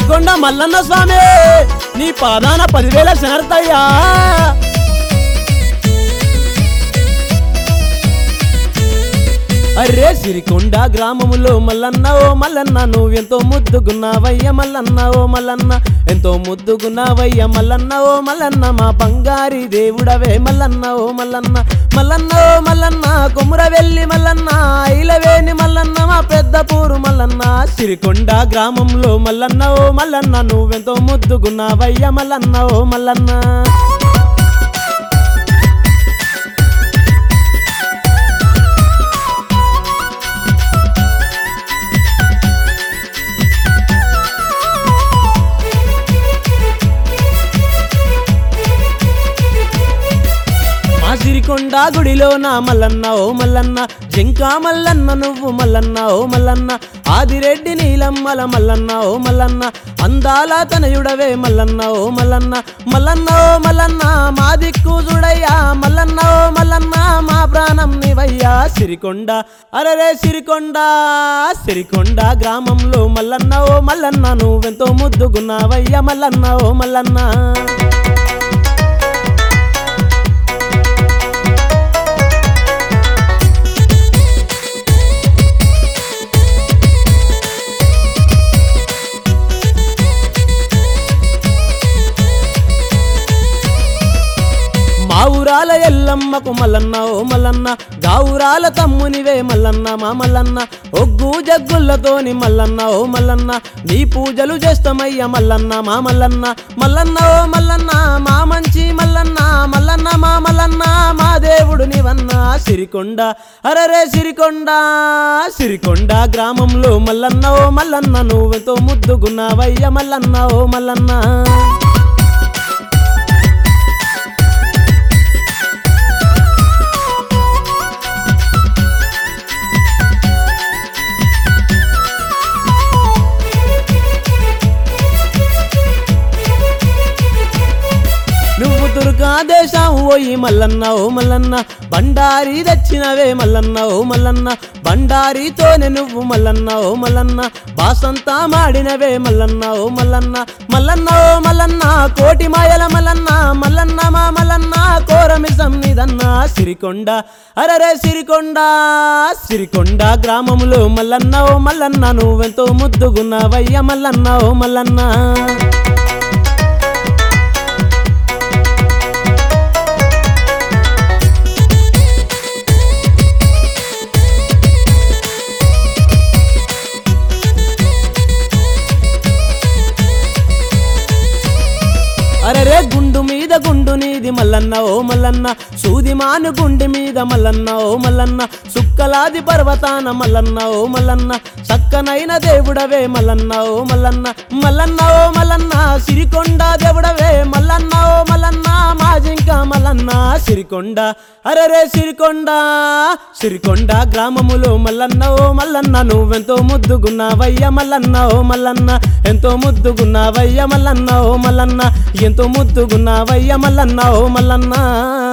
సిరికొండ మల్లన్న స్వామి నీ పాదాన పదివేల శనర్తయ్యా అరే సిరికొండ గ్రామములో మల్లన్న ఓ మల్లన్న నువ్వెంతో ముద్దుగున్నావయ్య మల్లన్న ఓ మల్లన్న ఎంతో ముద్దుగున్నావయ్య మల్లన్న ఓ మల్లన్న మా బంగారి దేవుడవే మల్లన్న ఓ మల్లన్న మల్లన్న ఓ మల్లన్న కొముర వెళ్ళి మల్లన్న ఐలవేని మల్లన్న మా పెద్ద పూరు మల్లన్న సిరికొండ గ్రామంలో మల్లన్న ఓ మల్లన్న నువ్వెంతో ముద్దుగున్నావయ్య మల్లన్న ఓ మల్లన్న మా సిరికొండ గుడిలో నా మల్లన్న ఓ మల్లన్న జింకా మల్లన్న నువ్వు మల్లన్న ఓ మల్లన్న ఆదిరెడ్డి నీలమ్మల మల్లన్న ఓ మల్లన్న అందాల తనయుడవే మల్లన్న ఓ మల్లన్న మల్లన్న ఓ మల్లన్న మా దిక్కు చూడయ్యా మల్లన్న ఓ మల్లన్న మా ప్రాణం నీవయ్యా సిరికొండ అరరే సిరికొండ సిరికొండ గ్రామంలో మల్లన్న ఓ మల్లన్న నువ్వెంతో ముద్దుగున్నావయ్యా మల్లన్న ఓ మల్లన్న మా ఊరాల ఎల్లమ్మకు మల్లన్న ఓ మల్లన్న గావురాల తమ్మునివే మల్లన్న మా మల్లన్న ఒగ్గు జగ్గులతోని మల్లన్న ఓ మల్లన్న నీ పూజలు చేస్తామయ్య మల్లన్న మా మల్లన్న మల్లన్న ఓ మల్లన్న మా మంచి మల్లన్న మల్లన్న మా మల్లన్న మా దేవుడు నీవన్న సిరికొండ అరరే సిరికొండ సిరికొండ గ్రామంలో మల్లన్న ఓ మల్లన్న నువ్వెంతో ముద్దుగున్నావయ్య మల్లన్న ఓ మల్లన్న నువ్వు దుర్గా దేశం పోయి మల్లన్న ఓ మల్లన్న బండారి తెచ్చినవే మల్లన్న ఓ మల్లన్న బండారితోనే నువ్వు మల్లన్న ఓ మల్లన్న బాసంతా మాడినవే మల్లన్న ఓ మల్లన్న మల్లన్న ఓ మల్లన్న కోటి మాయల మల్లన్న మల్లన్న మా మల్లన్న కోరమిసం నిదన్న సిరికొండ అరరే సిరికొండ సిరికొండ గ్రామములో మల్లన్న ఓ మల్లన్న నువ్వెంతో ముద్దుగున్నావయ్య మల్లన్న ఓ మల్లన్న అరరే గుండు మీద గుండు నీది మల్లన్న ఓ మల్లన్న సూది మాను గుండి మీద మల్లన్న ఓ మల్లన్న సుక్కలాది పర్వతాన మల్లన్న ఓ మల్లన్న చక్కనైన దేవుడవే మల్లన్న ఓ మల్లన్న మల్లన్న ఓ మల్లన్న సిరికొండ దేవుడవే మల్లన్న ఓ మల్లన్న మా జింక మల్లన్న సిరికొండ అరరే సిరికొండ సిరికొండ గ్రామములో మల్లన్న ఓ మల్లన్న నువ్వెంతో ముద్దుగున్నావయ్య మల్లన్న ఓ మల్లన్న ఎంతో ముద్దుగున్నావయ్య మల్లన్న ఓ మల్లన్న ఎంతో ముద్దుగున్నావయ్య మల్లన్న ఓ మల్లన్న